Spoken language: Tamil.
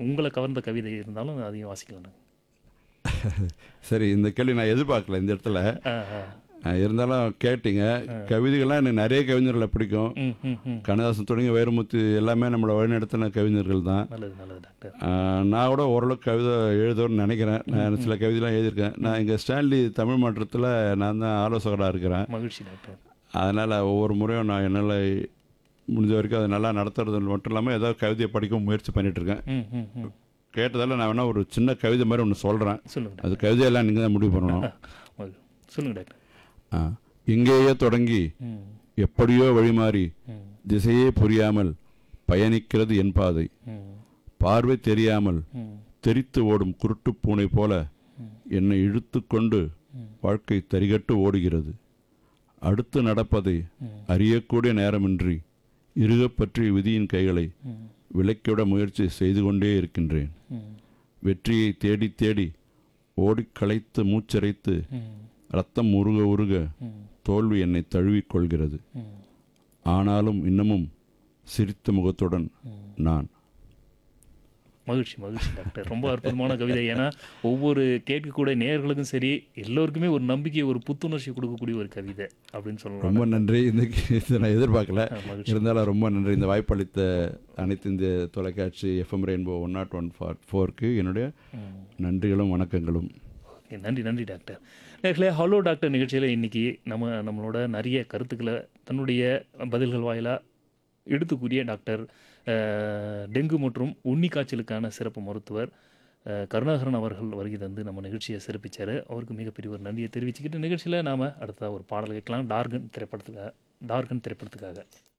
உங்களை கவர்ந்த கவிதை இருந்தாலும் அதையும் வாசிக்கலாம் சரி இந்த கேள்வி நான் எதிர்பார்க்கல இந்த இடத்துல ஆ ஆ அஹ், இருந்தாலும் கேட்டீங்க கவிதைகள்லாம் எனக்கு நிறைய கவிஞர்களை பிடிக்கும் ம் ம் ம் கண்ணதாசன் தொடங்கி வைரமுத்து எல்லாமே நம்மளை வழிநடத்தின கவிஞர்கள் தான் நல்லது நல்லது டாக்டர் அஹ், நான் கூட ஓரளவுக்கு கவிதை எழுதணும்னு நினைக்கிறேன் நான் சில கவிதைலாம் எழுதியிருக்கேன் நான் இங்கே ஸ்டான்லி தமிழ் மன்றத்தில் நான் தான் ஆலோசகராக இருக்கிறேன் மகிழ்ச்சி டாக்டர் அதனால் ஒவ்வொரு முறையும் நான் என்னால் முடிஞ்ச வரைக்கும் அதை நல்லா நடத்துறது மட்டும் இல்லாமல் ஏதாவது கவிதையை படிக்க முயற்சி பண்ணிட்டு இருக்கேன் ம் ம் ம் கேட்டதால நான் வேணா ஒரு சின்ன கவிதை மாதிரி ஒன்று சொல்கிறேன் சொல்லுங்க அது கவிதையெல்லாம் நீங்கள் தான் முடிவு பண்ணணும் டாக்டர் மகிழ் சொல்லுங்க டாக்டர் ஆ. இங்கேயே தொடங்கி ம் எப்படியோ வழிமாறி ம் திசையே புரியாமல் பயணிக்கிறது என் பாதை ம் பார்வை தெரியாமல் ம் தெரித்து ஓடும் குருட்டுப் பூனை போல என்னை இழுத்து கொண்டு வாழ்க்கை தரிகட்டு ஓடுகிறது அடுத்து நடப்பதை அறியக்கூடிய நேரமின்றி இறுகப் பற்றிய விதியின் கைகளை ம் விலக்கிவிட முயற்சி செய்து கொண்டே இருக்கின்றேன் ம் வெற்றியை தேடி தேடி ஓடிக் களைத்து மூச்சரைத்து ம் ரத்தம் உருக உருக ம் தோல்வி என்னை தழுவிக் கொள்கிறது ம் ஆனாலும் இன்னமும் சிரித்த முகத்துடன் நான் மகிழ்ச்சி மகிழ்ச்சி டாக்டர் ரொம்ப அற்புதமான கவிதை ஏன்னா ஒவ்வொரு கேட்கக்கூடிய நேயர்களுக்கும் சரி எல்லோருக்குமே ஒரு நம்பிக்கை ஒரு புத்துணர்ச்சி கொடுக்கக்கூடிய ஒரு கவிதை அப்படின்னு சொல்லலாம் ரொம்ப நன்றி இன்னைக்கு இதை நான் எதிர்பார்க்கல ஆ, மகிழ்ச்சி இருந்தாலும் ரொம்ப நன்றி இந்த வாய்ப்பளித்த அனைத்து இந்திய தொலைக்காட்சி FM rainbow one nought one four ஃபோருக்கு என்னுடைய ம். நன்றிகளும் வணக்கங்களும் ஓகே நன்றி நன்றி டாக்டர் நேர்களே ஹலோ டாக்டர் நிகழ்ச்சியில் இன்றைக்கி நம்ம நம்மளோட நிறைய கருத்துக்களை தன்னுடைய பதில்கள் வாயிலாக எடுத்துக்கூடிய டாக்டர் அஹ், டெங்கு மற்றும் உண்ணி காய்ச்சலுக்கான சிறப்பு மருத்துவர் அஹ், கருணாகரன் அவர்கள் வருகை தந்து நம்ம நிகழ்ச்சியை சிறப்பிச்சார் அவருக்கு மிகப்பெரிய ஒரு நன்றியை தெரிவிச்சுக்கிட்டு நிகழ்ச்சியில் நாம் அடுத்த ஒரு பாடல் கேட்கலாம் டார்கன் திரைப்படத்துக்காக டார்கன் திரைப்படத்துக்காக